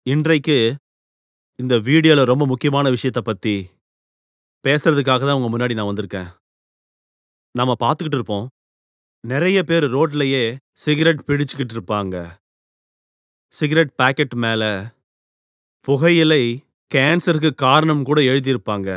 இன்றைக்கு இந்த வீடியோல ரொம்ப முக்கியமான விஷயத்த பத்தி பேசுறதுக்காக தான் உங்க முன்னாடி நான் வந்திருக்கேன். நாம பார்த்துக்கிட்டு இருப்போம். நெறைய பேர் ரோட்லயே சிகரெட் பிடிச்சுக்கிட்டு இருப்பாங்க. சிகரெட் பாக்கெட் மேல புகையிலை கேன்சருக்கு காரணம் கூட எழுதியிருப்பாங்க.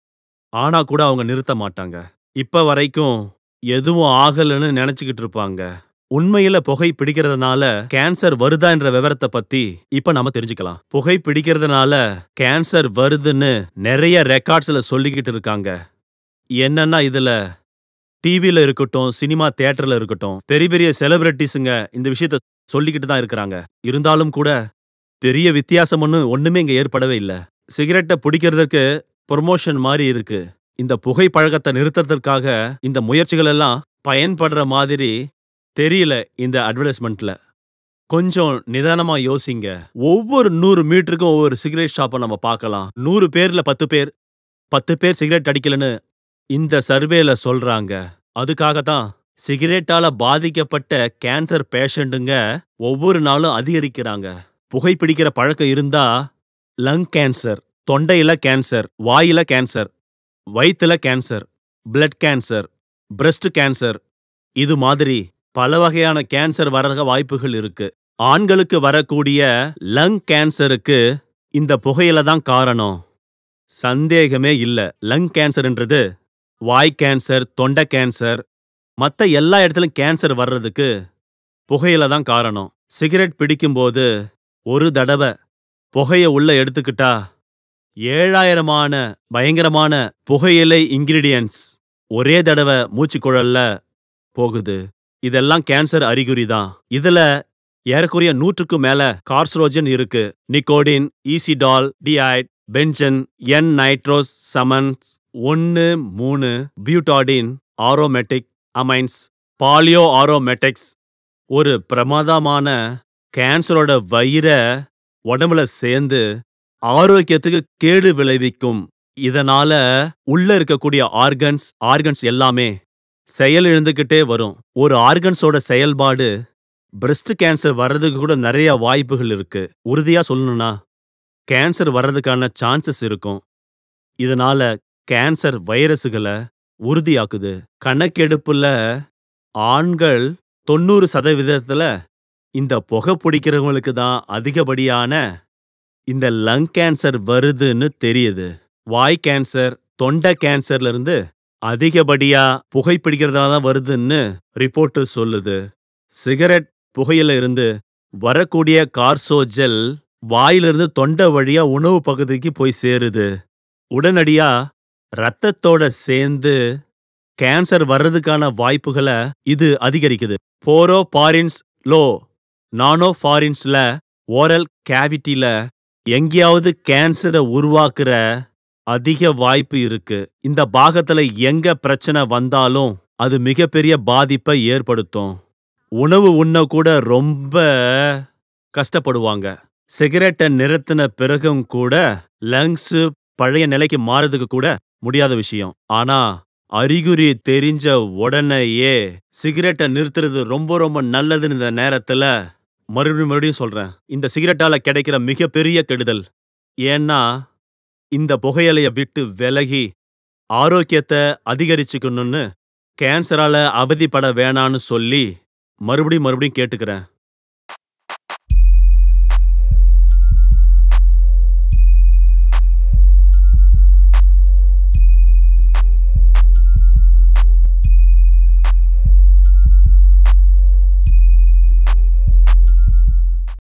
ஆனா கூட அவங்க நிறுத்த மாட்டாங்க. இப்ப வரைக்கும் எதுவும் ஆகலன்னு நெனச்சுக்கிட்டு இருப்பாங்க. உண்மையில புகை பிடிக்கிறதுனால கேன்சர் வருதா என்ற விவரத்த பத்தி இப்ப நாம தெரிஞ்சுக்கலாம். புகை பிடிக்கிறதுனால கேன்சர் வருதுன்னு நெறைய ரெக்கார்ட்ஸ்ல சொல்லிக்கிட்டு இருக்காங்க. என்னன்னா இதுல டிவில இருக்கட்டும், சினிமா தியேட்டர்ல இருக்கட்டும், பெரிய பெரிய செலிபிரிட்டிஸ்ங்க இந்த விஷயத்த சொல்லிக்கிட்டு தான் இருக்கிறாங்க. இருந்தாலும் கூட பெரிய வித்தியாசம் ஒண்ணு ஒண்ணுமே இங்க ஏற்படவே இல்ல. சிகரெட்ட புடிக்கிறதுக்கு புரமோஷன் மாரி இருக்கு. இந்த புகை பழக்கத்த நிறுத்தறதற்காக இந்த முயற்சிகள் எல்லாம் பயன்படுற மாதிரி தெரியல இந்த அட்வர்டைஸ்மென்ட்ல. கொஞ்சம் நிதானமா யோசிங்க. ஒவ்வொரு 100 மீட்டருக்கும் ஒவ்வொரு சிகரெட் ஷாப்ப நம்ம பார்க்கலாம். 100 பேர்ல 10 பேர் 10 பேர் சிகரெட் அடிக்கலன்னு இந்த சர்வேல சொல்றாங்க. அதுக்காக தான் சிகரெட்டால பாதிக்கப்பட்ட கேன்சர் பேஷண்ட்டுங்க ஒவ்வொரு நாளும் அதிகரிக்கிறாங்க. புகைப்பிடிக்கிற பழக்கம் இருந்தா லங் கேன்சர், தொண்டையில கேன்சர், வாயில கேன்சர், வயித்துல cancer, blood cancer, breast cancer இது மாதிரி பல வகையான கேன்சர் வர வாய்ப்புகள் இருக்கு. ஆண்களுக்கு வரக்கூடிய லங் கேன்சருக்கு இந்த புகையில தான் காரணம். சந்தேகமே இல்ல. லங் கேன்சர்ன்றது வாய் கேன்சர், தொண்டை கேன்சர் மத்த எல்லா இடத்துலயும் கேன்சர் வர்றதுக்கு புகையில தான் காரணம். சிகரெட் பிடிக்கும்போது ஒரு தடவ புகைய உள்ள எடுத்துக்கிட்டா ஏழாயிரமான பயங்கரமான புகையிலை இன்கிரிடியன்ட்ஸ் ஒரே தடவ மூச்சுக்குழல்ல போகுது. இதெல்லாம் கேன்சர் அறிகுறி தான். இதுல ஏறக்குறைய நூற்றுக்கும் மேல கார்சரோஜன் இருக்கு. நிக்கோடின், ஈசிடால், டிஐட், benzene, N nitrosamines, 1, 3, butadiene, aromatic amines, poly aromatics ஒரு பிரமாதமான கேன்சரோட வயிற உடம்புல சேர்ந்து ஆரோக்கியத்துக்கு கேடு விளைவிக்கும். இதனால உள்ள இருக்கக்கூடிய ஆர்கன்ஸ் ஆர்கன்ஸ் எல்லாமே செயலிழந்துகிட்டே வரும். ஒரு ஆர்கன்ஸோட செயல்பாடு பிரஸ்ட் கேன்சர் வர்றதுக்கு கூட நெறைய வாய்ப்புகள் இருக்கு. உறுதியா சொல்லணும்னா கேன்சர் வர்றதுக்கான சான்சஸ் இருக்கும். இதனால கேன்சர் வைரசுகள உறுதியாக்குது. கணக்கெடுப்புல ஆண்கள் 90 சதவீதத்துல இந்த புகை பிடிக்கிறவங்களுக்கு தான் அதிகப்படியான இந்த லங் கேன்சர் வருதுன்னு தெரியுது. வாய் கேன்சர், தொண்டை கேன்சர்ல இருந்து அதிகப்படியா புகைப்பிடிக்கிறதால தான் வருதுன்னு ரிப்போர்ட் சொல்லுது. சிகரெட் புகையில இருந்து வரக்கூடிய கார்சோஜெல் வாயிலிருந்து தொண்டை வழியா உணவு பகுதிக்கு போய் சேருது. உடனடியா ரத்தத்தோட சேர்ந்து கேன்சர் வர்றதுக்கான வாய்ப்புகள இது அதிகரிக்குது. போரோபாரின்ஸ் லோ நானோபாரின்ஸ்ல ஓரல் கேவிட்டில எங்கேயாவது கேன்சர உருவாக்குற அதிக வாய்ப்பு இருக்கு. இந்த பாகத்துல எங்க பிரச்சனை வந்தாலும் அது மிகப்பெரிய பாதிப்பை ஏற்படுத்தும். உணவு உண்ண கூட ரொம்ப கஷ்டப்படுவாங்க. சிகரெட்ட நிறுத்தின பிறகும் கூட லங்ஸ் பழைய நிலைக்கு மாறதுக்கு கூட முடியாத விஷயம். ஆனா அறிகுறி தெரிஞ்ச உடனேயே சிகரெட்ட நிறுத்துறது ரொம்ப ரொம்ப நல்லதுன்னு இந்த நேரத்துல மறுபடியும் மறுபடியும் சொல்றேன். இந்த சிகரெட்டால கிடைக்கிற மிகப்பெரிய கெடுதல். ஏன்னா இந்த புகையிலைய விட்டு விலகி ஆரோக்கியத்த அதிகரிச்சுக்கணும்னு கேன்சரால அவதிப்பட வேணான்னு சொல்லி மறுபடியும் மறுபடியும் கேட்டுக்கிறேன்.